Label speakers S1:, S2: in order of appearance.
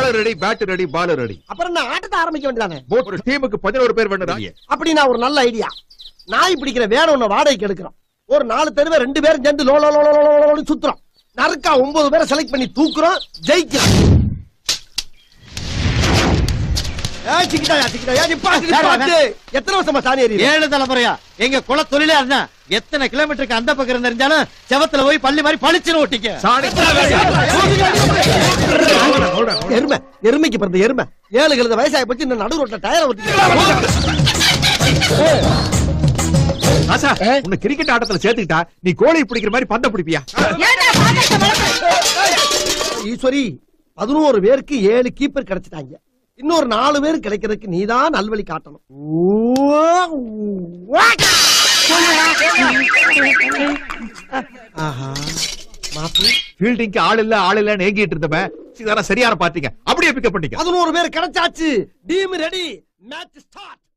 S1: பாலர் ready bat ready bowler ready
S2: அப்புறம் நான் ஆட்டத்தை ஆரம்பிக்க வேண்டியதானே
S1: ஒரு டீமுக்கு பதினோரு பேர் வேணும்
S2: அப்படின்னா ஒரு நல்ல ஐடியா நாய் பிடிக்கிற வேற ஒண்ணு வாடகைக்கு எடுக்கிறோம் ஒரு நாலு தெருவை ரெண்டு பேரும் சேர்ந்து லோ லோ லோ லோ லோ லோன்னு சுத்துறோம் நறுக்கா ஒன்பது பேரை செலக்ட் பண்ணி தூக்குறோம் ஜெயிக்கிறோம் ஏய், சிக்கிட்டாயா, சிக்கிட்டாயா, நிப்பாட்டு, நிப்பாட்டு. எத்தனை வருஷமா சாணி எறியுது?
S3: ஏழு தலைமுறையா எங்க குல தொழிலே அதுதான் எத்தனை கிலோமீட்டருக்கு அந்த பக்கம் இருந்து தெரிஞ்சாலும் செவத்துல போய் பள்ளி மாதிரி பளிச்சுன்னு ஓட்டிக்க
S2: எருமை எருமைக்கு பிறந்த எருமை ஏழு கழுத வயசாகி போச்சு இந்த நடு ரோட்ல டயரை
S1: ஆசா உன்னை கிரிக்கெட் ஆட்டத்துல சேர்த்துக்கிட்டா நீ கோழி பிடிக்கிற மாதிரி பந்த பிடிப்பியா
S2: ஈஸ்வரி பதினோரு பேருக்கு ஏழு கீப்பர் கிடைச்சிட்டாங்க இன்னொரு நாலு பேர் கிடைக்கிறதுக்கு நீதான் நல்வழி காட்டணும் ஆஹா மாப்பு
S1: ஃபீல்டிங்க்கு ஆள் இல்ல ஆள் இல்லன்னு ஏங்கிட்டு இருந்தவன் இதெல்லாம் சரியான பாத்தீங்க அப்படியே பிக்கப் பண்ணிக்க
S2: பதினோரு பேர் கிடைச்சாச்சு டீம் ரெடி மேட்ச் ஸ்டார்ட்